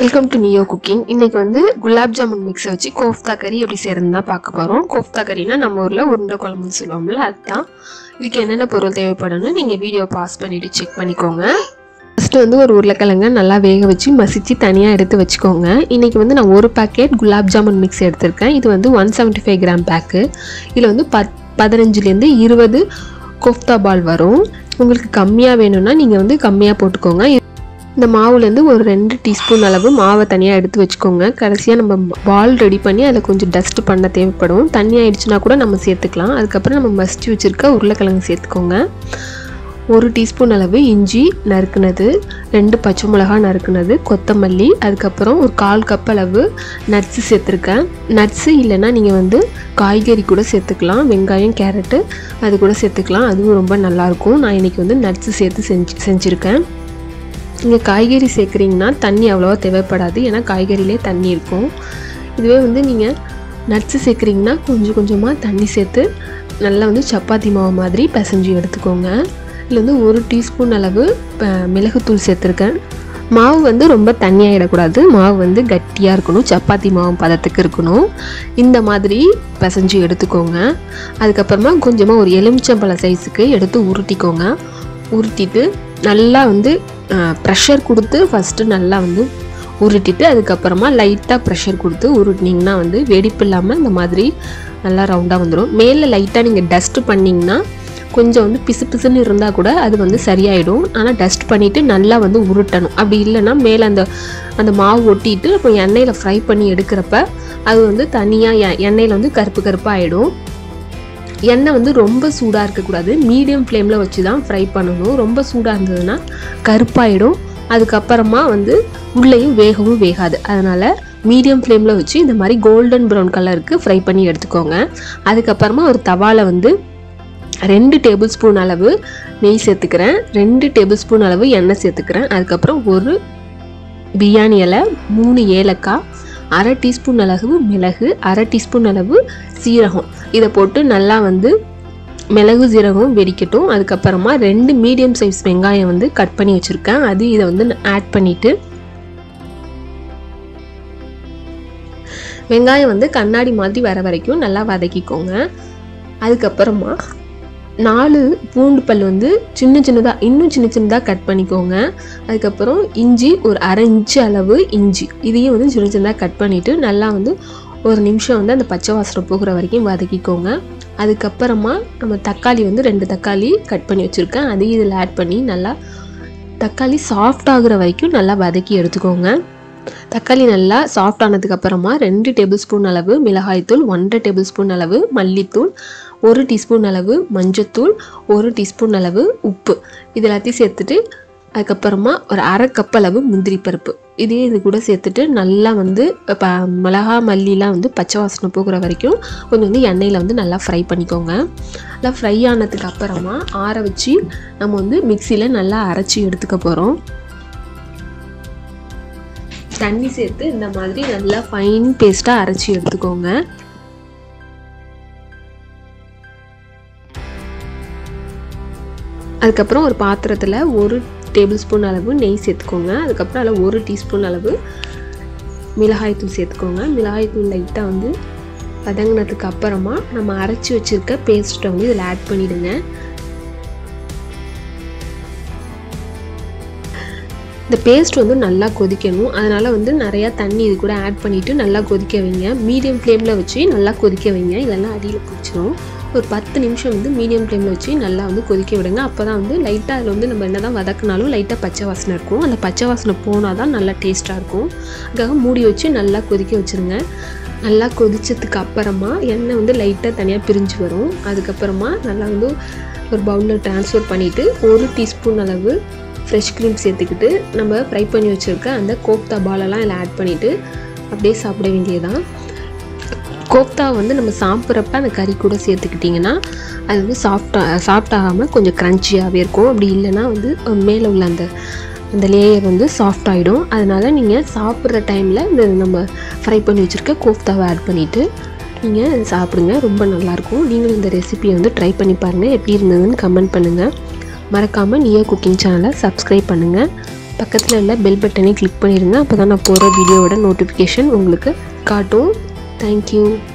welcome to neo cooking இன்னைக்கு வந்து குலாப் ஜாமுன் மிக்ஸை வச்சு கோஃப்தா கறி எப்படி செய்யறதுன்னு தான் பார்க்க போகிறோம் கோஃப்தா கறினா நம்ம ஊரில் உருண்டை குழம்புன்னு சொல்லுவோம்ல அதுதான் இதுக்கு என்னென்ன பொருள் தேவைப்படும்னு நீங்கள் வீடியோ பாஸ் பண்ணிவிட்டு செக் பண்ணிக்கோங்க ஃபஸ்ட்டு வந்து ஒரு உருளைக்கிழங்க நல்லா வேக வச்சு மசிச்சு தனியாக எடுத்து வச்சுக்கோங்க இன்றைக்கி வந்து நான் ஒரு பேக்கெட் குலாப் ஜாமுன் மிக்ஸ் எடுத்திருக்கேன் இது வந்து one seventy five gram pack இதில் வந்து பத் பதினஞ்சுலேருந்து இருபது கோஃப்தா பால் வரும் உங்களுக்கு கம்மியாக வேணும்னா நீங்கள் வந்து கம்மியாக போட்டுக்கோங்க இந்த மாவுலேருந்து ஒரு ரெண்டு டீஸ்பூன் அளவு மாவை தனியாக எடுத்து வச்சுக்கோங்க கடைசியாக நம்ம பால் ரெடி பண்ணி அதில் கொஞ்சம் டஸ்ட் பண்ண தேவைப்படும் தண்ணி ஆயிடுச்சுன்னா கூட நம்ம சேர்த்துக்கலாம் அதுக்கப்புறம் நம்ம மசிச்சு வச்சுருக்க உருளைக்கிழங்கு சேர்த்துக்கோங்க ஒரு டீஸ்பூன் அளவு இஞ்சி நறுக்குனது ரெண்டு பச்சை மிளகா நறுக்குனது கொத்தமல்லி அதுக்கப்புறம் ஒரு கால் கப் அளவு நட்ஸு சேர்த்துருக்கேன் நட்ஸு இல்லைன்னா நீங்கள் வந்து காய்கறி கூட சேர்த்துக்கலாம் வெங்காயம் கேரட்டு அது கூட சேர்த்துக்கலாம் அதுவும் ரொம்ப நல்லாயிருக்கும் நான் இன்றைக்கி வந்து நட்ஸு சேர்த்து செஞ்சு செஞ்சுருக்கேன் நீங்கள் காய்கறி சேர்க்குறீங்கன்னா தண்ணி அவ்வளோவா தேவைப்படாது ஏன்னா காய்கறியிலே தண்ணி இருக்கும் இதுவே வந்து நீங்கள் நட்ஸு சேர்க்குறீங்கன்னா கொஞ்சம் கொஞ்சமாக தண்ணி சேர்த்து நல்லா வந்து சப்பாத்தி மாவு மாதிரி பிசைஞ்சு எடுத்துக்கோங்க இதில் வந்து ஒரு டீஸ்பூன் அளவு ப- மிளகுத்தூள் சேர்த்துருக்கேன் மாவு வந்து ரொம்ப தண்ணியாகிடக்கூடாது மாவு வந்து கட்டியாக இருக்கணும் சப்பாத்தி மாவு பதத்துக்கு இருக்கணும் இந்த மாதிரி பிசைஞ்சு எடுத்துக்கோங்க அதுக்கப்புறமா கொஞ்சமாக ஒரு எலுமிச்சம்பழ சைஸுக்கு எடுத்து உருட்டிக்கோங்க உருட்டிட்டு நல்லா வந்து ப்ரெஷர் கொடுத்து ஃபஸ்ட்டு நல்லா வந்து உருட்டிட்டு அதுக்கப்புறமா லைட்டாக ப்ரெஷர் கொடுத்து உருட்டினீங்கன்னா வந்து வெடிப்பு இல்லாமல் இந்த மாதிரி நல்லா ரவுண்டாக வந்துடும் மேலே லைட்டாக நீங்கள் டஸ்ட் பண்ணிங்கன்னா கொஞ்சம் வந்து பிசு பிசுன்னு இருந்தால் கூட அது வந்து சரியாயிடும் ஆனால் டஸ்ட் பண்ணிவிட்டு நல்லா வந்து உருட்டணும் அப்படி இல்லைன்னா மேலே அந்த அந்த மாவு ஒட்டிட்டு அப்புறம் எண்ணெயில் ஃப்ரை பண்ணி எடுக்கிறப்ப அது வந்து தனியாக எண்ணெயில் வந்து கருப்பு கருப்பாக ஆகிடும் எண்ணெய் வந்து ரொம்ப சூடாக இருக்கக்கூடாது மீடியம் ஃப்ளேமில் வச்சு தான் ஃப்ரை பண்ணணும் ரொம்ப சூடாக இருந்ததுன்னா கருப்பாயிடும் அதுக்கப்புறமா வந்து உள்ளேயும் வேகவும் வேகாது அதனால் மீடியம் ஃப்ளேமில் வச்சு இந்த மாதிரி கோல்டன் ப்ரௌன் கலருக்கு ஃப்ரை பண்ணி எடுத்துக்கோங்க அதுக்கப்புறமா ஒரு தவால வந்து ரெண்டு டேபிள் ஸ்பூன் அளவு நெய் சேர்த்துக்கிறேன் ரெண்டு டேபிள் ஸ்பூன் அளவு எண்ணெய் சேர்த்துக்கிறேன் அதுக்கப்புறம் ஒரு பிரியாணி இலை மூணு ஏலக்காய் அரை டீஸ்பூன் அளவு மிளகு அரை டீஸ்பூன் அளவு சீரகம் இதை போட்டு நல்லா வந்து மிளகு சீரகம் வெடிக்கட்டும் அதுக்கப்புறமா ரெண்டு மீடியம் சைஸ் வெங்காயம் வந்து கட் பண்ணி வச்சுருக்கேன் அது இதை வந்து ஆட் பண்ணிவிட்டு வெங்காயம் வந்து கண்ணாடி மாதிரி வர வரைக்கும் நல்லா வதக்கிக்கோங்க அதுக்கப்புறமா நாலு பூண்டு பல் வந்து சின்ன சின்னதாக இன்னும் சின்ன சின்னதாக கட் பண்ணிக்கோங்க அதுக்கப்புறம் இஞ்சி ஒரு அரை இன்ச்சு அளவு இஞ்சி இதையும் வந்து சின்ன சின்னதாக கட் பண்ணிவிட்டு நல்லா வந்து ஒரு நிமிஷம் வந்து அந்த பச்சை வாசனை போகிற வரைக்கும் வதக்கிக்கோங்க அதுக்கப்புறமா நம்ம தக்காளி வந்து ரெண்டு தக்காளி கட் பண்ணி வச்சுருக்கேன் அதையும் இதில் ஆட் பண்ணி நல்லா தக்காளி சாஃப்ட் ஆகுற வரைக்கும் நல்லா வதக்கி எடுத்துக்கோங்க தக்காளி நல்லா சாஃப்ட் ஆனதுக்கு அப்புறமா ரெண்டு டேபிள் ஸ்பூன் அளவு மிளகாய்த்தூள் ஒன்றரை டேபிள் ஸ்பூன் அளவு மல்லித்தூள் ஒரு டீஸ்பூன் அளவு மஞ்சத்தூள் ஒரு டீஸ்பூன் அளவு உப்பு இது எல்லாத்தையும் சேர்த்துட்டு அதுக்கப்புறமா ஒரு அரை கப் அளவு முந்திரி பருப்பு இதே இது கூட சேர்த்துட்டு நல்லா வந்து ப மிளகா மல்லிலாம் வந்து பச்சை வாசனை போகிற வரைக்கும் கொஞ்சம் வந்து எண்ணெயில் வந்து நல்லா ஃப்ரை பண்ணிக்கோங்க நல்லா ஃப்ரை ஆனதுக்கு அப்புறமா ஆற வச்சு நம்ம வந்து மிக்சியில் நல்லா அரைச்சி எடுத்துக்க போகிறோம் தண்ணி சேர்த்து இந்த மாதிரி நல்லா ஃபைன் பேஸ்ட்டாக அரைச்சி எடுத்துக்கோங்க அதுக்கப்புறம் ஒரு பாத்திரத்தில் ஒரு டேபிள் ஸ்பூன் அளவு நெய் சேர்த்துக்கோங்க அதுக்கப்புறம் அதில் ஒரு டீஸ்பூன் அளவு மிளகாய்த்தூள் சேர்த்துக்கோங்க மிளகாய்த்தூள் லைட்டாக வந்து வதங்கினதுக்கு அப்புறமா நம்ம அரைச்சி வச்சுருக்க பேஸ்ட்டை வந்து இதில் ஆட் பண்ணிவிடுங்க இந்த பேஸ்ட் வந்து நல்லா கொதிக்கணும் அதனால் வந்து நிறையா தண்ணி இது கூட ஆட் பண்ணிவிட்டு நல்லா கொதிக்க வைங்க மீடியம் ஃப்ளேமில் வச்சு நல்லா கொதிக்க வைங்க இல்லைன்னா அடியில் பிடிச்சிரும் ஒரு பத்து நிமிஷம் வந்து மீடியம் ஃப்ளேமில் வச்சு நல்லா வந்து கொதிக்க விடுங்க அப்போ தான் வந்து லைட்டாக அதில் வந்து நம்ம என்ன தான் வதக்குனாலும் லைட்டாக பச்சை வாசனை இருக்கும் அந்த பச்சை வாசனை போனால் தான் நல்லா டேஸ்ட்டாக இருக்கும் அதுக்காக மூடி வச்சு நல்லா கொதிக்க வச்சுருங்க நல்லா கொதிச்சதுக்கு அப்புறமா எண்ணெய் வந்து லைட்டாக தனியாக பிரிஞ்சு வரும் அதுக்கப்புறமா நல்லா வந்து ஒரு பவுலில் ட்ரான்ஸ்ஃபர் பண்ணிவிட்டு ஒரு டீஸ்பூன் அளவு ஃப்ரெஷ் க்ரீம் சேர்த்துக்கிட்டு நம்ம ஃப்ரை பண்ணி வச்சுருக்க அந்த கோப்தா பாலெல்லாம் இதில் ஆட் பண்ணிவிட்டு அப்படியே சாப்பிட வேண்டியதான் கோப்தா வந்து நம்ம சாப்பிட்றப்ப அந்த கறி கூட சேர்த்துக்கிட்டிங்கன்னா அது வந்து சாஃப்டாக சாஃப்ட் ஆகாமல் கொஞ்சம் க்ரன்ச்சியாகவே இருக்கும் அப்படி இல்லைன்னா வந்து மேலே உள்ள அந்த அந்த லேயர் வந்து சாஃப்ட் ஆகிடும் அதனால் நீங்கள் சாப்பிட்ற டைமில் இந்த நம்ம ஃப்ரை பண்ணி வச்சுருக்க கோஃப்தாவை ஆட் பண்ணிவிட்டு நீங்கள் சாப்பிடுங்க ரொம்ப நல்லாயிருக்கும் நீங்களும் இந்த ரெசிபியை வந்து ட்ரை பண்ணி பாருங்கள் எப்படி இருந்ததுன்னு கமெண்ட் பண்ணுங்கள் மறக்காமல் நியோ குக்கிங் சேனலை சப்ஸ்கிரைப் பண்ணுங்கள் பக்கத்தில் உள்ள பெல் பட்டனை கிளிக் பண்ணிடுங்க அப்போ தான் நான் போகிற வீடியோவோட நோட்டிஃபிகேஷன் உங்களுக்கு காட்டும் தேங்க்யூ